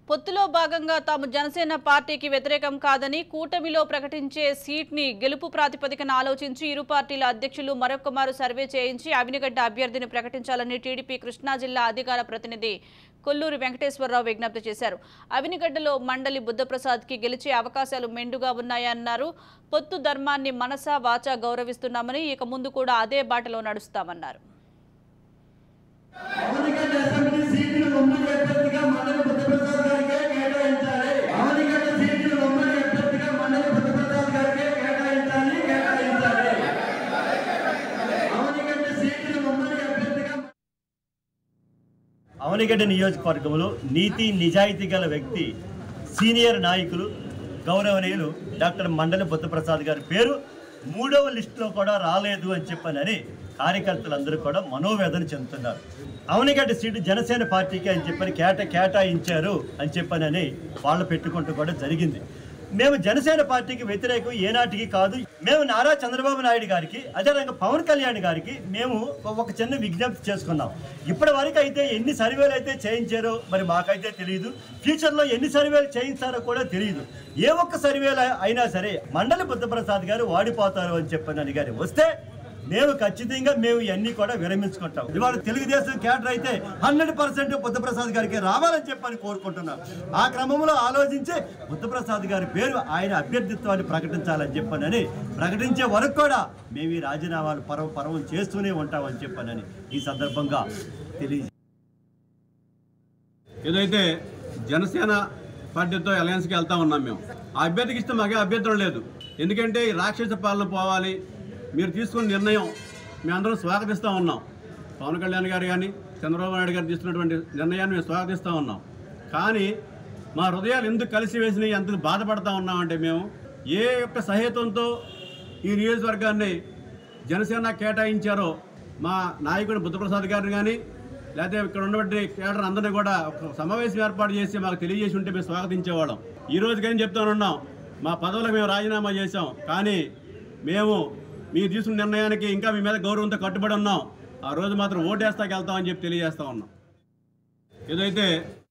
పొత్తులో భాగంగా తాము జనసేన పార్టీకి వ్యతిరేకం కాదని కూటమిలో ప్రకటించే సీట్ని గెలుపు ప్రాతిపదికన ఆలోచించి ఇరు పార్టీల అధ్యక్షులు మరొకమారు సర్వే చేయించి అవినిగడ్డ అభ్యర్థిని ప్రకటించాలని టీడీపీ కృష్ణా జిల్లా అధికార ప్రతినిధి కొల్లూరి వెంకటేశ్వరరావు విజ్ఞప్తి చేశారు అవినిగడ్డలో మండలి బుద్ధప్రసాద్కి గెలిచే అవకాశాలు మెండుగా ఉన్నాయన్నారు పొత్తు ధర్మాన్ని మనసా వాచా గౌరవిస్తున్నామని ఇక ముందు కూడా అదే బాటలో నడుస్తామన్నారు అవనిగడ్డ అసెంబ్లీ సీట్లు ఉమ్మడి అభ్యర్థిగా మండలి బుద్ధప్రసాద్ గారికే కేటాయించాలి అవనిగడ్డ సీట్లు ఉమ్మడి అభ్యర్థిగా మండలి బుద్ధప్రసాద్ గారికే కేటాయించాలి కేటాయించాలి అవనిగడ్డ సీట్లు ఉమ్మడి అభ్యర్థిగా అవనిగడ్డ నియోజకవర్గంలో నీతి నిజాయితీ గల వ్యక్తి సీనియర్ నాయకులు గౌరవనీయులు డాక్టర్ మండలి బుద్ధప్రసాద్ గారి పేరు మూడవ లిస్టులో కూడా రాలేదు అని చెప్పనని కార్యకర్తలందరూ కూడా మనోవేదన చెందుతున్నారు అవనిగడ్డ సీటు జనసేన పార్టీకి అని చెప్పని కేట కేటాయించారు అని చెప్పనని వాళ్ళు పెట్టుకుంటూ కూడా జరిగింది మేము జనసేన పార్టీకి వ్యతిరేకం ఏనాటికి కాదు మేము నారా చంద్రబాబు నాయుడు గారికి అదేవిధంగా పవన్ కళ్యాణ్ గారికి మేము ఒక చిన్న విజ్ఞప్తి చేసుకున్నాం ఇప్పటి వరకు అయితే ఎన్ని సర్వేలు అయితే చేయించారో మరి మాకైతే తెలియదు ఫ్యూచర్లో ఎన్ని సర్వేలు చేయిస్తారో కూడా తెలియదు ఏ ఒక్క సర్వేలు అయినా సరే మండలి బుద్ధప్రసాద్ గారు వాడిపోతారు అని చెప్పని గారు వస్తే మేము ఖచ్చితంగా మేము ఇవన్నీ కూడా విరమించుకుంటాం ఇవాళ తెలుగుదేశం క్యాడర్ అయితే హండ్రెడ్ పర్సెంట్ బుద్ధప్రసాద్ గారికి రావాలని చెప్పని కోరుకుంటున్నాం ఆ క్రమంలో ఆలోచించి బుద్ధప్రసాద్ గారి పేరు ఆయన అభ్యర్థిత్వాన్ని ప్రకటించాలని చెప్పనని ప్రకటించే వరకు కూడా మేము ఈ రాజీనామాలు పర్వ పర్వం చేస్తూనే ఉంటామని చెప్పనని ఈ సందర్భంగా తెలియ ఏదైతే జనసేన పార్టీతో అలయన్స్కి వెళ్తా ఉన్నాం మేము ఆ అభ్యర్థికి ఇస్తే మాకే అభ్యంతరం లేదు ఎందుకంటే ఈ రాక్షస పాలన పోవాలి మీరు తీసుకున్న నిర్ణయం మేమందరం స్వాగతిస్తూ ఉన్నాం పవన్ కళ్యాణ్ గారు కానీ చంద్రబాబు నాయుడు గారు తీసుకున్నటువంటి నిర్ణయాన్ని మేము స్వాగతిస్తూ ఉన్నాం కానీ మా హృదయాలు ఎందుకు కలిసి వేసినాయి ఎంత బాధపడతా ఉన్నామంటే మేము ఏ యొక్క సహేతంతో ఈ నియోజకవర్గాన్ని జనసేన కేటాయించారో మా నాయకుడు బుద్ధప్రసాద్ గారిని కానీ లేకపోతే ఇక్కడ ఉన్నటువంటి కేడర్ అందరినీ కూడా ఒక సమావేశం ఏర్పాటు చేసి మాకు తెలియజేసి ఉంటే మేము స్వాగతించేవాళ్ళం ఈ రోజుకని చెప్తానున్నాం మా పదవులకు మేము రాజీనామా చేశాం కానీ మేము మీరు తీసుకున్న నిర్ణయానికి ఇంకా మీ మీద గౌరవంతో కట్టుబడి ఉన్నాం ఆ రోజు మాత్రం ఓటేస్తాకి వెళ్తామని చెప్పి తెలియజేస్తా ఉన్నాం ఏదైతే